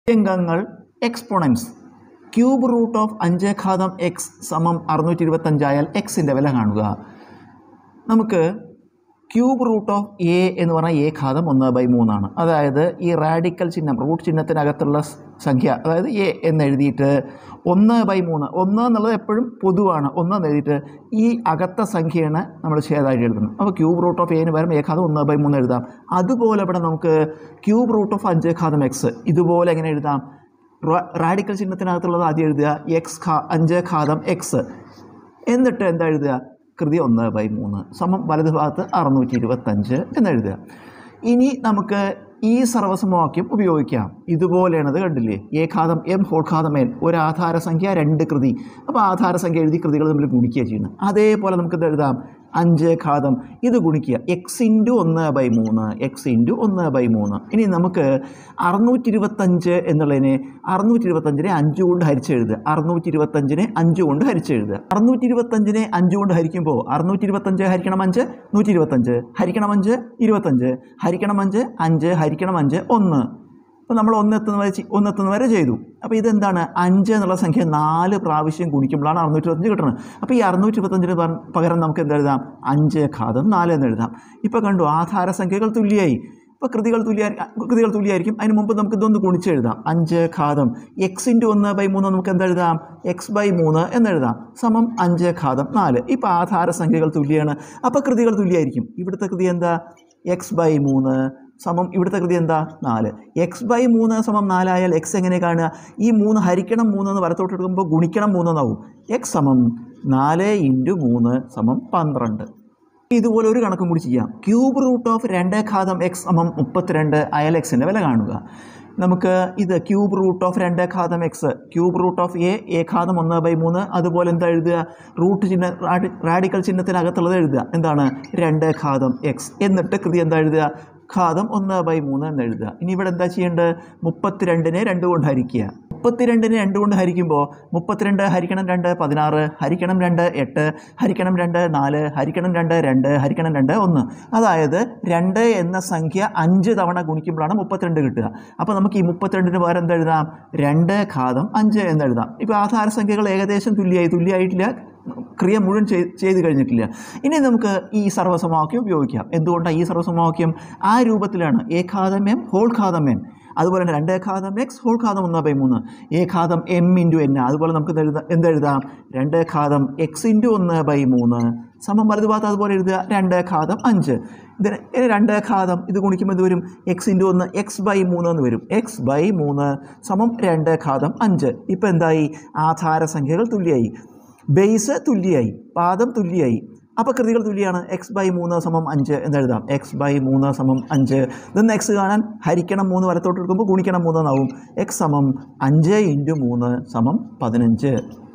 അംഗങ്ങൾ exponents cube root of അഞ്ച് ഘാതം എക്സ് സമം അറുന്നൂറ്റി ഇരുപത്തഞ്ചായാൽ എക്സിൻ്റെ വില കാണുക നമുക്ക് ക്യൂബ് റൂട്ട് ഓഫ് എ എന്ന് പറഞ്ഞാൽ എ ഘാതം ഒന്ന് ബൈ മൂന്നാണ് അതായത് ഈ റാഡിക്കൽ ചിഹ്നം റൂട്ട് ചിഹ്നത്തിനകത്തുള്ള സ് സംഖ്യ അതായത് എ എന്ന് എഴുതിയിട്ട് ഒന്ന് ബൈ മൂന്ന് ഒന്ന് എന്നുള്ളത് എപ്പോഴും പൊതുവാണ് ഒന്ന് എന്ന് എഴുതിയിട്ട് ഈ അകത്ത സംഖ്യയാണ് നമ്മൾ ഛേദമായിട്ട് എഴുതുന്നത് അപ്പോൾ ക്യൂബ് റൂട്ട് ഓഫ് എന് പകരം എ ഘാതം ഒന്ന് ബൈ മൂന്ന് എഴുതാം അതുപോലെ ഇവിടെ നമുക്ക് ക്യൂബ് റൂട്ട് ഓഫ് അഞ്ച് ഘാതം എക്സ് ഇതുപോലെ എങ്ങനെ എഴുതാം റ- റാഡിക്കൽ ചിഹ്നത്തിനകത്തുള്ളത് ആദ്യം എഴുതുക എക്സ് ഘാ അഞ്ച് ഘാതം എക്സ് എന്നിട്ട് എന്താ എഴുതുക കൃതി ഒന്ന് ബൈ മൂന്ന് സമം വലത് ഭാഗത്ത് അറുന്നൂറ്റി ഇരുപത്തഞ്ച് എന്നെഴുതുക ഇനി നമുക്ക് ഈ സർവസമവാക്യം ഉപയോഗിക്കാം ഇതുപോലെയാണത് കണ്ടില്ലേ എ ഘാതം എം ഹോൾ ഘാതം എൻ ഒരു ആധാര സംഖ്യ രണ്ട് കൃതി അപ്പോൾ ആധാര സംഖ്യ എഴുതി കൃതികൾ തമ്മിൽ ഗുണിക്കുക ചെയ്യുന്നത് അതേപോലെ നമുക്ക് ഇത് എഴുതാം അഞ്ച് ഘാതം ഇത് ഗുണിക്കുക എക്സ് ഇൻറ്റു ഒന്ന് ബൈ മൂന്ന് എക്സ് ഇൻറ്റു ഒന്ന് ബൈ മൂന്ന് ഇനി നമുക്ക് അറുന്നൂറ്റി ഇരുപത്തഞ്ച് എന്നുള്ളതിനെ അറുന്നൂറ്റി ഇരുപത്തഞ്ചിനെ അഞ്ച് കൊണ്ട് ഹരിച്ചെഴുതുക അറുന്നൂറ്റി ഇരുപത്തഞ്ചിനെ അഞ്ച് കൊണ്ട് ഹരിച്ചെഴുതുക അറുന്നൂറ്റി ഇരുപത്തഞ്ചിനെ അഞ്ച് കൊണ്ട് ഹരിക്കുമ്പോൾ അറുന്നൂറ്റി ഇരുപത്തഞ്ച് ഹരിക്കണം അഞ്ച് നൂറ്റി ഇരുപത്തഞ്ച് ഹരിക്കണം അഞ്ച് ഇരുപത്തഞ്ച് ഹരിക്കണം അഞ്ച് അഞ്ച് ഹരിക്കണം അഞ്ച് ഒന്ന് അപ്പോൾ നമ്മൾ ഒന്നെത്തുന്ന വരെ ചെ- ഒന്നെത്തുന്ന വരെ ചെയ്തു അപ്പോൾ ഇതെന്താണ് അഞ്ച് എന്നുള്ള സംഖ്യ നാല് പ്രാവശ്യം ഗുണിക്കുമ്പോഴാണ് അറുന്നൂറ്റി ഇരുപത്തഞ്ച് കിട്ടുന്നത് അപ്പോൾ ഈ അറുന്നൂറ്റി ഇരുപത്തഞ്ചിന് പകരം- പകരം നമുക്ക് എന്ത് എഴുതാം അഞ്ച് ഘാതം നാല് എന്ന് എഴുതാം ഇപ്പോൾ കണ്ടു ആധാര സംഖ്യകൾ തുല്യമായി ഇപ്പോൾ കൃതികൾ തുല്യ കൃതികൾ തുല്യമായിരിക്കും അതിന് മുമ്പ് നമുക്ക് ഇതൊന്ന് ഗുണിച്ചെഴുതാം അഞ്ച് ഘാതം എക്സ് ഇൻറ്റു ഒന്ന് ബൈ മൂന്ന് നമുക്ക് എന്തെഴുതാം എക്സ് ബൈ മൂന്ന് എന്നെഴുതാം സമം അഞ്ച് ഘാതം നാല് ഇപ്പോൾ ആധാര സംഖ്യകൾ തുല്യമാണ് അപ്പോൾ കൃതികൾ തുല്യമായിരിക്കും ഇവിടുത്തെ കൃതി എന്താ എക്സ് ബൈ മൂന്ന് സമം ഇവിടുത്തെ കൃതി എന്താ നാല് എക്സ് ബൈ മൂന്ന് സമം നാലായാൽ എക്സ് എങ്ങനെ കാണുക ഈ മൂന്ന് ഹരിക്കണം മൂന്ന് എന്ന് വലത്തോട്ട് എടുക്കുമ്പോൾ ഗുണിക്കണം മൂന്ന് എന്നാവും എക്സ് സമം നാല് ഇൻറ്റു മൂന്ന് സമം പന്ത്രണ്ട് ഇതുപോലെ ഒരു കണക്കും കൂടി ചെയ്യാം ക്യൂബ് റൂട്ട് ഓഫ് രണ്ട് ഘാതം എക്സ് സമം മുപ്പത്തിരണ്ട് അയൽ എക്സിൻ്റെ വില കാണുക നമുക്ക് ഇത് ക്യൂബ് റൂട്ട് ഓഫ് രണ്ട് ഘാതം x cube root of a a ഘാതം ഒന്ന് ബൈ മൂന്ന് അതുപോലെ എന്താ എഴുതുക റൂട്ട് ചിഹ്ന റാഡി- റാഡിക്കൽ ചിഹ്നത്തിനകത്തുള്ളത് എഴുതുക എന്താണ് രണ്ട് ഘാതം എക്സ് എന്നിട്ട് കൃതി എന്താ എഴുതുക ഘാതം ഒന്ന് ബൈ മൂന്ന് എന്ന് എഴുതുക ഇനി ഇവിടെ എന്താ ചെയ്യേണ്ടത് മുപ്പത്തിരണ്ടിനെ രണ്ട് കൊണ്ട് ഹരിക്കുക മുപ്പത്തിരണ്ടിനെ രണ്ട് കൊണ്ട് ഹരിക്കുമ്പോൾ മുപ്പത്തിരണ്ട് ഹരിക്കണം രണ്ട് പതിനാറ് ഹരിക്കണം രണ്ട് എട്ട് ഹരിക്കണം രണ്ട് നാല് ഹരിക്കണം രണ്ട് രണ്ട് ഹരിക്കണം രണ്ട് ഒന്ന് അതായത് രണ്ട് എന്ന സംഖ്യ അഞ്ച് തവണ ഗുണിക്കുമ്പോഴാണ് മുപ്പത്തിരണ്ട് കിട്ടുക അപ്പോൾ നമുക്ക് ഈ മുപ്പത്തിരണ്ടിന് പകരം എന്ത് എഴുതാം രണ്ട് ഘാതം അഞ്ച് എന്ന് എഴുതാം ഇപ്പോൾ ആധാര സംഖ്യകൾ ഏകദേശം തുല്യമായി തുല്യമായിട്ടില്ല ക്രിയ മുഴുവൻ ചെയ്- ചെയ്ത് കഴിഞ്ഞിട്ടില്ല ഇനി നമുക്ക് ഈ സർവ്വസമവാക്യം ഉപയോഗിക്കാം എന്തുകൊണ്ടാണ് ഈ സർവ്വസമവാക്യം ആ രൂപത്തിലാണ് ഏഘാതം എം ഹോൾ ഘാതം എൻ അതുപോലെ തന്നെ രണ്ട് ഘാതം എക്സ് ഹോൾ ഘാതം ഒന്ന് ബൈ മൂന്ന് ഏഘാതം എം ഇൻറ്റു എൻ അതുപോലെ നമുക്ക് ഇത് എഴുതാം എന്തെഴുതാം രണ്ട് ഘാതം എക്സ് ഇൻറ്റു ഒന്ന് ബൈ മൂന്ന് സമം വലതുഭാഗത്ത് അതുപോലെ എഴുതുക രണ്ട് ഘാതം അഞ്ച് ഇതിന് ഇനി രണ്ട് ഘാതം ഇത് ഗുണിക്കുമ്പോൾ ഇത് വരും എക്സ് ഇൻറ്റു ഒന്ന് എക്സ് ബൈ മൂന്ന് എന്ന് വരും എക്സ് ബൈ മൂന്ന് സമം രണ്ട് ഘാതം അഞ്ച് ഇപ്പം എന്തായി ആധാര സംഖ്യകൾ തുല്യമായി ബേസ് തുല്യമായി പാദം തുല്യമായി അപ്പോൾ കൃതികൾ തുല്യമാണ് എക്സ് ബൈ മൂന്ന് സമം അഞ്ച് എന്നെഴുതാം എക്സ് ബൈ മൂന്ന് സമം അഞ്ച് ഇതൊന്ന് എക്സ് കാണാൻ ഹരിക്കണം മൂന്ന് വലത്തോട്ട് എടുക്കുമ്പോൾ ഗുണിക്കണം മൂന്ന് എന്നാവും എക്സ് സമം അഞ്ച് ഇൻറ്റു മൂന്ന് സമം പതിനഞ്ച്